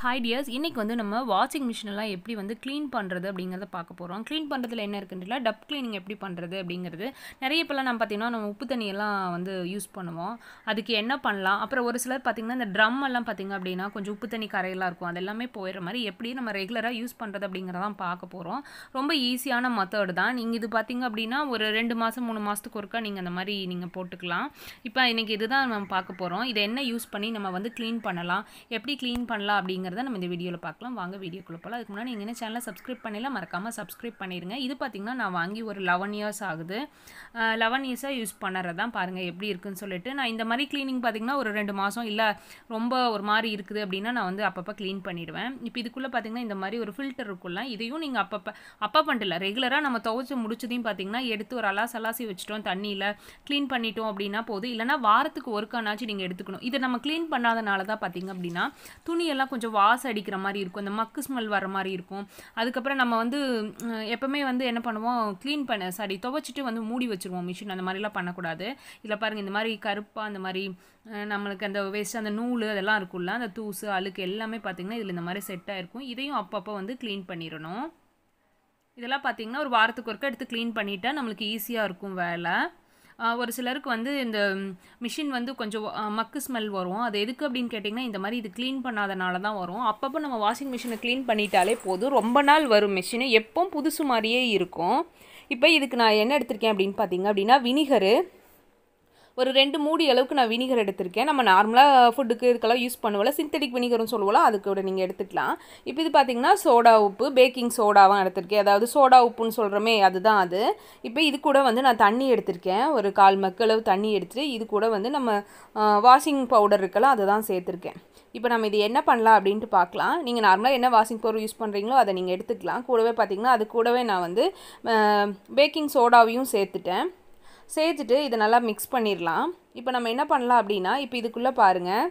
hi tears இன்றைக்கி வந்து நம்ம வாஷிங் மிஷினெல்லாம் எப்படி வந்து க்ளீன் பண்ணுறது அப்படிங்கிறத பார்க்க போகிறோம் க்ளீன் பண்ணுறதுல என்ன இருக்குன்றதுல டப் க்ளீனிங் எப்படி பண்ணுறது அப்படிங்கிறது நிறைய இப்போல்லாம் நம்ம பார்த்திங்கன்னா நம்ம உப்பு தண்ணியெல்லாம் வந்து யூஸ் பண்ணுவோம் அதுக்கு என்ன பண்ணலாம் அப்புறம் ஒரு சிலர் பார்த்திங்கன்னா இந்த ட்ரம் எல்லாம் பார்த்திங்க அப்படின்னா கொஞ்சம் உப்பு தண்ணி கரையெல்லாம் இருக்கும் அது எல்லாமே போயிடுற மாதிரி எப்படி நம்ம ரெகுலராக யூஸ் பண்ணுறது அப்படிங்கிறதான் பார்க்க போகிறோம் ரொம்ப ஈஸியான மெத்தட் தான் நீங்கள் இது பார்த்திங்க அப்படின்னா ஒரு ரெண்டு மாதம் மூணு மாதத்துக்கு ஒருக்கா நீங்கள் அந்த மாதிரி நீங்கள் போட்டுக்கலாம் இப்போ இன்றைக்கி இதுதான் நம்ம பார்க்க போகிறோம் இதை என்ன யூஸ் பண்ணி நம்ம வந்து க்ளீன் பண்ணலாம் எப்படி க்ளீன் பண்ணலாம் அப்படிங்கிறத நம்ம இந்த வீடியோவில் பார்க்கலாம் வாங்க வீடியோக்குள்ளே போகலாம் அதுக்கு முன்னாடி நீங்கள் என்ன சேனலை சப்ஸ்கிரைப் பண்ணலாம் மறக்காமல் சப்ஸ்கிரைப் பண்ணிடுங்க இது பார்த்திங்கன்னா நான் வாங்கி ஒரு லெவன் இயர்ஸ் ஆகுது லெவன் இயர்ஸாக யூஸ் பண்ணுறது தான் பாருங்கள் எப்படி இருக்குன்னு சொல்லிட்டு நான் இந்த மாதிரி க்ளீனிங் பார்த்திங்கன்னா ஒரு ரெண்டு மாதம் இல்லை ரொம்ப ஒரு மாதிரி இருக்குது அப்படின்னா நான் வந்து அப்பப்போ க்ளீன் பண்ணிடுவேன் இப்போ இதுக்குள்ளே பார்த்திங்கன்னா இந்த மாதிரி ஒரு ஃபில்டர் இருக்குல்ல இதையும் நீங்கள் அப்பப்போ அப்போ பண்ணிட்டு ரெகுலராக நம்ம துவைச்சி முடிச்சதையும் பார்த்திங்கன்னா எடுத்து ஒரு அலாஸ் அலாசி வச்சுட்டோம் தண்ணியில் க்ளீன் பண்ணிட்டோம் அப்படின்னா போதும் இல்லைனா வாரத்துக்கு ஒருக்கானாச்சும் நீங்கள் எடுத்துக்கணும் இதை நம்ம க்ளீன் பண்ணாதனால தான் பார்த்திங்க அப்படின்னா துணியெல்லாம் கொஞ்சம் வாசம் அடிக்கிற மாதிரி இருக்கும் இந்த மக்கு ஸ்மெல் வர மாதிரி இருக்கும் அதுக்கப்புறம் நம்ம வந்து எப்போவுமே வந்து என்ன பண்ணுவோம் க்ளீன் பண்ண சாரி துவைச்சிட்டு வந்து மூடி வச்சுருவோம் மிஷின் அந்த மாதிரிலாம் பண்ணக்கூடாது இதில் பாருங்கள் இந்த மாதிரி கருப்பாக அந்த மாதிரி நம்மளுக்கு அந்த வேஸ்ட் அந்த நூல் அதெல்லாம் இருக்கும்ல அந்த தூசு அழுக்கு எல்லாமே பார்த்திங்கன்னா இதில் இந்த மாதிரி செட் ஆகிருக்கும் இதையும் அப்பப்போ வந்து க்ளீன் பண்ணிடணும் இதெல்லாம் பார்த்திங்கன்னா ஒரு வாரத்துக்கு ஒருக்கா எடுத்து க்ளீன் பண்ணிட்டா நம்மளுக்கு ஈஸியாக இருக்கும் வேலை ஒரு சிலருக்கு வந்து இந்த மிஷின் வந்து கொஞ்சம் மக்கு ஸ்மெல் வரும் அது எதுக்கு அப்படின்னு கேட்டிங்கன்னா இந்த மாதிரி இது க்ளீன் பண்ணாதனால தான் வரும் அப்பப்போ நம்ம வாஷிங் மிஷினை க்ளீன் பண்ணிட்டாலே போதும் ரொம்ப நாள் வரும் மிஷினு எப்போ புதுசு மாதிரியே இருக்கும் இப்போ இதுக்கு நான் என்ன எடுத்திருக்கேன் அப்படின்னு பார்த்தீங்க அப்படின்னா வினிகரு ஒரு ரெண்டு மூடி அளவுக்கு நான் வினிகர் எடுத்திருக்கேன் நம்ம நார்மலாக ஃபுட்டுக்கு இதுக்கெல்லாம் யூஸ் பண்ணுவோம்ல சிந்தட்டிக் வினிகர்னு சொல்லுவோம்ல அதுக்கு கூட நீங்கள் எடுத்துக்கலாம் இப்போ இது பார்த்திங்கன்னா சோடா உப்பு பேக்கிங் சோடாவும் எடுத்திருக்கேன் அதாவது சோடா உப்புன்னு சொல்கிறோமே அதுதான் அது இப்போ இது கூட வந்து நான் தண்ணி எடுத்திருக்கேன் ஒரு கால் மக்களவு தண்ணி எடுத்துகிட்டு இது கூட வந்து நம்ம வாஷிங் பவுடர் இருக்கலாம் அதை தான் சேர்த்துருக்கேன் இப்போ நம்ம இது என்ன பண்ணலாம் அப்படின்ட்டு பார்க்கலாம் நீங்கள் நார்மலாக என்ன வாஷிங் பவுடர் யூஸ் பண்ணுறீங்களோ அதை நீங்கள் எடுத்துக்கலாம் கூடவே பார்த்திங்கன்னா அது கூடவே நான் வந்து பேக்கிங் சோடாவையும் சேர்த்துட்டேன் சேர்த்துட்டு இதை நல்லா மிக்ஸ் பண்ணிடலாம் இப்போ நம்ம என்ன பண்ணலாம் அப்படின்னா இப்போ இதுக்குள்ளே பாருங்கள்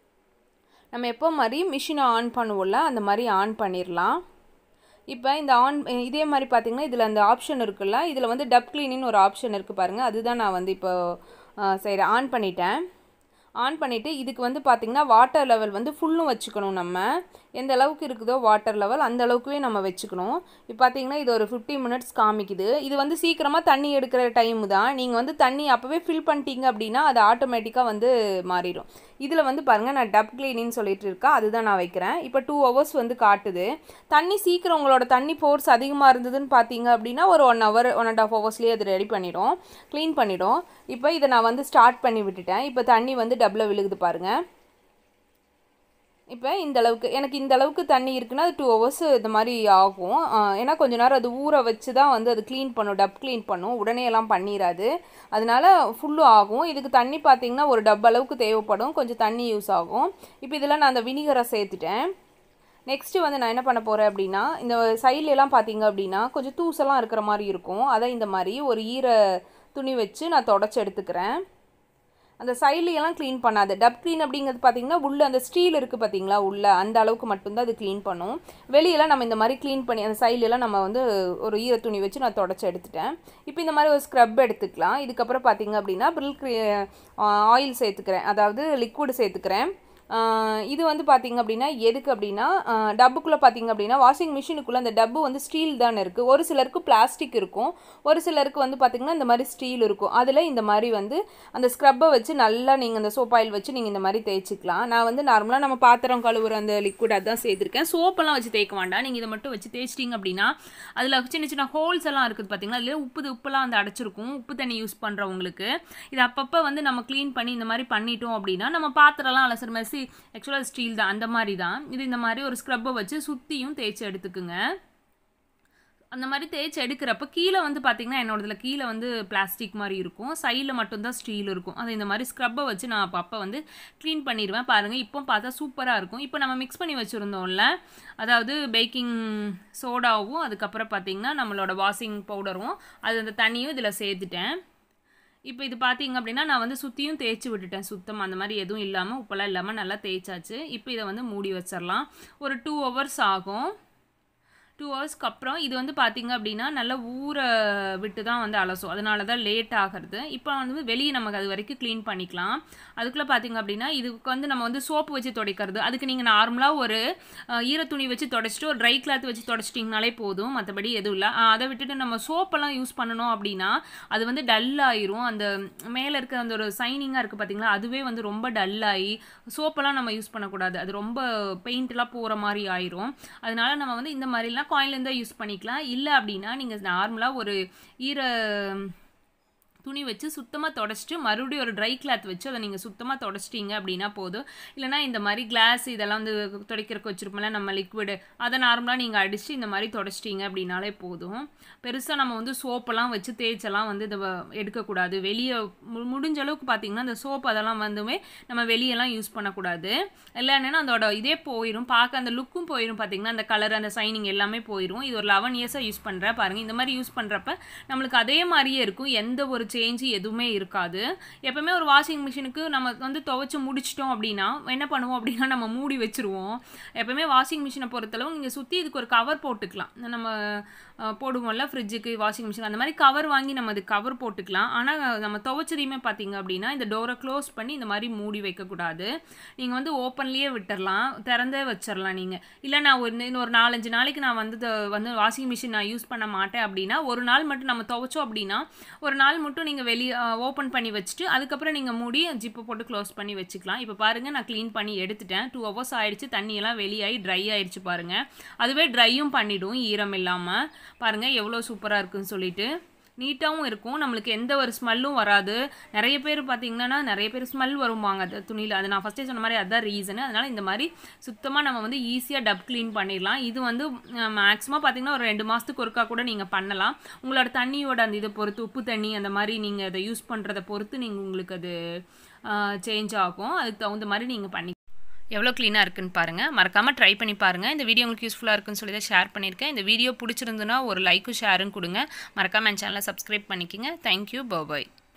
நம்ம எப்போ மாதிரி மிஷினை ஆன் பண்ணுவோம்ல அந்த மாதிரி ஆன் பண்ணிடலாம் இப்போ இந்த ஆன் இதே மாதிரி பார்த்திங்கன்னா இதில் அந்த ஆப்ஷன் இருக்குல்ல இதில் வந்து டப் க்ளீனின்னு ஒரு ஆப்ஷன் இருக்குது பாருங்கள் அதுதான் நான் வந்து இப்போ சரி ஆன் பண்ணிட்டேன் ஆன் பண்ணிவிட்டு இதுக்கு வந்து பார்த்திங்கன்னா வாட்டர் லெவல் வந்து ஃபுல்லும் வச்சுக்கணும் நம்ம எந்த அளவுக்கு இருக்குதோ வாட்டர் லெவல் அந்த அளவுக்குவே நம்ம வச்சுக்கணும் இப்போ பார்த்தீங்கன்னா இது ஒரு ஃபிஃப்டி மினிட்ஸ் காமிக்குது இது வந்து சீக்கிரமாக தண்ணி எடுக்கிற டைமு தான் நீங்கள் வந்து தண்ணி அப்போவே ஃபில் பண்ணிட்டீங்க அப்படின்னா அது ஆட்டோமேட்டிக்காக வந்து மாறிடும் இதில் வந்து பாருங்கள் நான் டப் க்ளீனின்னு சொல்லிட்டு இருக்கேன் அதுதான் நான் வைக்கிறேன் இப்போ டூ ஹவர்ஸ் வந்து காட்டுது தண்ணி சீக்கிரம் உங்களோட தண்ணி ஃபோர்ஸ் அதிகமாக இருந்ததுன்னு பார்த்தீங்க அப்படின்னா ஒரு one hour one and half ஹவர்ஸ்லேயே அது ரெடி பண்ணிடும் க்ளீன் பண்ணிடும் இப்போ இதை நான் வந்து ஸ்டார்ட் பண்ணி விட்டுட்டேன் இப்போ தண்ணி வந்து டப்பில் விழுகுது பாருங்கள் இப்போ இந்த அளவுக்கு எனக்கு இந்த அளவுக்கு தண்ணி இருக்குன்னா அது டூ ஹவர்ஸ் இந்த மாதிரி ஆகும் ஏன்னா கொஞ்ச நேரம் அது ஊற வச்சு தான் வந்து அது க்ளீன் பண்ணும் டப் க்ளீன் பண்ணும் உடனே எல்லாம் பண்ணிடாது அதனால ஃபுல்லும் ஆகும் இதுக்கு தண்ணி பார்த்திங்கன்னா ஒரு டப் அளவுக்கு தேவைப்படும் கொஞ்சம் தண்ணி யூஸ் ஆகும் இப்போ இதில் நான் அந்த வினிகரை சேர்த்துட்டேன் நெக்ஸ்ட்டு வந்து நான் என்ன பண்ண போகிறேன் அப்படின்னா இந்த சைட்லலாம் பார்த்தீங்க அப்படின்னா கொஞ்சம் தூசெல்லாம் இருக்கிற மாதிரி இருக்கும் அதை இந்த மாதிரி ஒரு ஈர துணி வச்சு நான் தொடச்சி எடுத்துக்கிறேன் அந்த சைட்லையெல்லாம் க்ளீன் பண்ணாது டப் க்ளீன் அப்படிங்கிறது பார்த்தீங்கன்னா உள்ளே அந்த ஸ்டீல் இருக்குது பார்த்தீங்களா உள்ளே அந்த அளவுக்கு மட்டும்தான் அது க்ளீன் பண்ணும் வெளியெல்லாம் நம்ம இந்த மாதிரி க்ளீன் பண்ணி அந்த சைட்லெலாம் நம்ம வந்து ஒரு ஈர துணி வச்சு நான் தொடச்சி எடுத்துட்டேன் இப்போ இந்த மாதிரி ஒரு ஸ்க்ரப் எடுத்துக்கலாம் இதுக்கப்புறம் பார்த்தீங்க அப்படின்னா பிரில் ஆயில் சேர்த்துக்கிறேன் அதாவது லிக்விட் சேர்த்துக்கிறேன் இது வந்து பார்த்திங்க அப்படின்னா எதுக்கு அப்படின்னா டப்புக்குள்ளே பார்த்திங்க அப்படின்னா வாஷிங் மிஷினுக்குள்ளே அந்த டப்பு வந்து ஸ்டீல் தானே இருக்குது ஒரு சிலருக்கு பிளாஸ்டிக் இருக்கும் ஒரு சிலருக்கு வந்து பார்த்திங்கன்னா இந்த மாதிரி ஸ்டீல் இருக்கும் அதில் இந்த மாதிரி வந்து அந்த ஸ்க்ரப்பை வச்சு நல்லா நீங்கள் அந்த சோப் ஆயில் வச்சு நீங்கள் இந்த மாதிரி தேய்ச்சிக்கலாம் நான் வந்து நார்மலாக நம்ம பாத்திரம் கழுவுற அந்த லிக்விட் அதான் சேர்த்துருக்கேன் சோப்பெல்லாம் வச்சு தேய்க்க வேண்டாம் நீங்கள் இதை மட்டும் வச்சு தேய்ச்சிட்டிங்க அப்படின்னா அதில் சின்ன சின்ன ஹோல்ஸ் எல்லாம் இருக்குது பார்த்திங்களா அதில் உப்பு உப்புலாம் வந்து அடைச்சிருக்கும் உப்பு தண்ணி யூஸ் பண்ணுறவங்களுக்கு இது அப்பப்போ வந்து நம்ம க்ளீன் பண்ணி இந்த மாதிரி பண்ணிட்டோம் அப்படின்னா நம்ம பாத்திரம்லாம் அலசுற மாதிரி ஆக்சுவலாக ஸ்டீல் தான் அந்த மாதிரி தான் இது இந்த மாதிரி ஒரு ஸ்க்ரப்பை வச்சு சுற்றியும் தேய்ச்சி எடுத்துக்குங்க அந்த மாதிரி தேய்ச்சி எடுக்கிறப்ப கீழே வந்து பார்த்திங்கன்னா என்னோடதில் கீழே வந்து பிளாஸ்டிக் மாதிரி இருக்கும் சைடில் மட்டும்தான் ஸ்டீல் இருக்கும் அது இந்த மாதிரி ஸ்க்ரப்பை வச்சு நான் அப்போ அப்போ வந்து க்ளீன் பண்ணிடுவேன் பாருங்கள் இப்போ பார்த்தா சூப்பராக இருக்கும் இப்போ நம்ம மிக்ஸ் பண்ணி வச்சுருந்தோம்ல அதாவது பேக்கிங் சோடாவும் அதுக்கப்புறம் பார்த்திங்கன்னா நம்மளோட வாஷிங் பவுடரும் அது அந்த தண்ணியும் இதில் சேர்த்துட்டேன் இப்போ இது பார்த்தீங்க அப்படின்னா நான் வந்து சுற்றியும் தேய்ச்சி விட்டுட்டேன் சுத்தம் அந்த மாதிரி எதுவும் இல்லாமல் உப்பெல்லாம் இல்லாமல் நல்லா தேய்ச்சாச்சு இப்போ இதை வந்து மூடி வச்சிடலாம் ஒரு டூ ஹவர்ஸ் ஆகும் டூ ஹவர்ஸ்க்கு அப்புறம் இது வந்து பார்த்தீங்க அப்படின்னா நல்லா ஊற விட்டு தான் வந்து அலசும் அதனால தான் லேட் ஆகிறது இப்போ வந்து வெளியே நமக்கு அது வரைக்கும் க்ளீன் பண்ணிக்கலாம் அதுக்குள்ளே பார்த்தீங்க அப்படின்னா இதுக்கு வந்து நம்ம வந்து சோப்பு வச்சு துடைக்கிறது அதுக்கு நீங்கள் நார்மலாக ஒரு அஹ், ஈரத்துணி வச்சு தொடச்சிட்டு ஒரு ட்ரை கிளாத் வச்சு தொடச்சிட்டிங்கனாலே போதும் மற்றபடி எதுவும் இல்லை அதை விட்டுட்டு நம்ம சோப்பெல்லாம் யூஸ் பண்ணணும் அப்படின்னா அது வந்து டல் ஆயிரும் அந்த மேலே இருக்க அந்த ஒரு சைனிங்காக இருக்குது பார்த்தீங்களா அதுவே வந்து ரொம்ப டல்லாகி சோப்பெல்லாம் நம்ம யூஸ் பண்ணக்கூடாது அது ரொம்ப பெயிண்ட்லாம் போகிற மாதிரி ஆயிரும் அதனால நம்ம வந்து இந்த மாதிரிலாம் காயின்லேருந்து யூஸ் பண்ணிக்கலாம் இல்லை அப்படின்னா நீங்கள் நார்மலாக ஒரு ஈர துணி வச்சு சுத்தமாக தொடச்சிட்டு மறுபடியும் ஒரு ட்ரை கிளாத் வச்சு அதை நீங்கள் சுத்தமாக தொடச்சிட்டீங்க அப்படின்னா போதும் இல்லைனா இந்த மாதிரி கிளாஸ் இதெல்லாம் வந்து துடைக்கிறக்கு வச்சுருப்போம்ல நம்ம லிக்விடு அதை நார்மலாக நீங்கள் அடித்து இந்த மாதிரி தொடச்சிட்டீங்க அப்படின்னாலே போதும் பெருசாக நம்ம வந்து சோப்பெல்லாம் வச்சு தேய்ச்செல்லாம் வந்து இதை வ- எடுக்கக்கூடாது வெளியே மு- முடிஞ்ச அளவுக்கு பார்த்தீங்கன்னா இந்த சோப் அதெல்லாம் வந்துமே நம்ம வெளியெல்லாம் யூஸ் பண்ணக்கூடாது இல்லை என்னென்னா அதோட இதே போயிடும் பார்க்க அந்த லுக்கும் போயிடும் பார்த்தீங்கன்னா அந்த கலர் அந்த சைனிங் எல்லாமே போயிடும் இது ஒரு லெவன் இயர்ஸாக யூஸ் பண்ணுறேன் பாருங்கள் இந்த மாதிரி யூஸ் பண்ணுறப்ப நம்மளுக்கு அதே மாதிரியே இருக்கும் எந்த ஒரு சேஞ்சு எதுவுமே இருக்காது எப்பவுமே ஒரு வாஷிங் மிஷினுக்கு நம்ம வந்து துவைச்சு முடிச்சிட்டோம் அப்படின்னா என்ன பண்ணுவோம் அப்படின்னா நம்ம மூடி வச்சிருவோம் எப்பவுமே வாஷிங் மிஷினை பொறுத்தளவு நீங்கள் சுற்றி இதுக்கு ஒரு கவர் போட்டுக்கலாம் நம்ம அஹ், போடுவோம்ல ஃப்ரிட்ஜுக்கு வாஷிங் மிஷின் அந்த மாதிரி கவர் வாங்கி நம்ம அது கவர் போட்டுக்கலாம் ஆனால் நம்ம துவைச்சதையுமே பார்த்தீங்க அப்படின்னா இந்த டோரை க்ளோஸ் பண்ணி இந்த மாதிரி மூடி வைக்கக்கூடாது நீங்கள் வந்து ஓப்பன்லேயே விட்டுறலாம் திறந்தே வச்சிடலாம் நீங்கள் இல்லை நான் ஒரு இன்னும் ஒரு நாலஞ்சு நாளைக்கு நான் வந்து இத வந்து வாஷிங் மிஷின் நான் யூஸ் பண்ண மாட்டேன் அப்படின்னா ஒரு நாள் மட்டும் நம்ம துவைச்சோம் அப்படின்னா ஒரு நாள் மட்டும் நீங்கள் வெளியே ஓப்பன் பண்ணி வச்சுட்டு அதுக்கப்புறம் நீங்கள் மூடி ஜிப்பை போட்டு க்ளோஸ் பண்ணி வச்சுக்கலாம் இப்போ பாருங்கள் நான் க்ளீன் பண்ணி எடுத்துட்டேன் டூ ஹவர்ஸ் ஆயிடுச்சு தண்ணியெல்லாம் வெளியாகி ட்ரை ஆயிடுச்சு பாருங்கள் அதுவே ட்ரையும் பண்ணிடும் ஈரம் இல்லாமல் பாருங்கள் எவ்வளோ சூப்பராக இருக்குன்னு சொல்லிட்டு நீட்டாகவும் இருக்கும் நம்மளுக்கு எந்த ஒரு ஸ்மெல்லும் வராது நிறைய பேர் பார்த்தீங்கன்னா நிறைய பேர் ஸ்மெல் வருவாங்க அது துணியில் அது நான் ஃபஸ்ட்டே சொன்ன மாதிரி அதுதான் ரீசனு அதனால் இந்த மாதிரி சுத்தமாக நம்ம வந்து ஈஸியாக டப் க்ளீன் பண்ணிடலாம் இது வந்து மேக்ஸிமம் பார்த்தீங்கன்னா ஒரு ரெண்டு மாதத்துக்கு ஒருக்கா கூட நீங்கள் பண்ணலாம் உங்களோட தண்ணியோட அந்த இதை பொறுத்து உப்பு தண்ணி அந்த மாதிரி நீங்கள் அதை யூஸ் பண்ணுறதை பொறுத்து நீங்கள் உங்களுக்கு அது சேஞ்ச் ஆகும் அதுக்கு தகுந்த மாதிரி நீங்கள் பண்ணி எவ்வளோ க்ளீனாக இருக்குன்னு பாருங்கள் மறக்காமல் ட்ரை பண்ணி பாருங்கள் இந்த வீடியோ உங்களுக்கு யூஸ்ஃபுல்லாக இருக்குன்னு சொல்லி தான் ஷேர் பண்ணியிருக்கேன் இந்த வீடியோ பிடிச்சிருந்துன்னா ஒரு லைக்கும் ஷேரும் கொடுங்க மறக்காமல் என் சேனலை சப்ஸ்கிரைப் பண்ணிக்கோங்க தேங்க்யூ பபாய்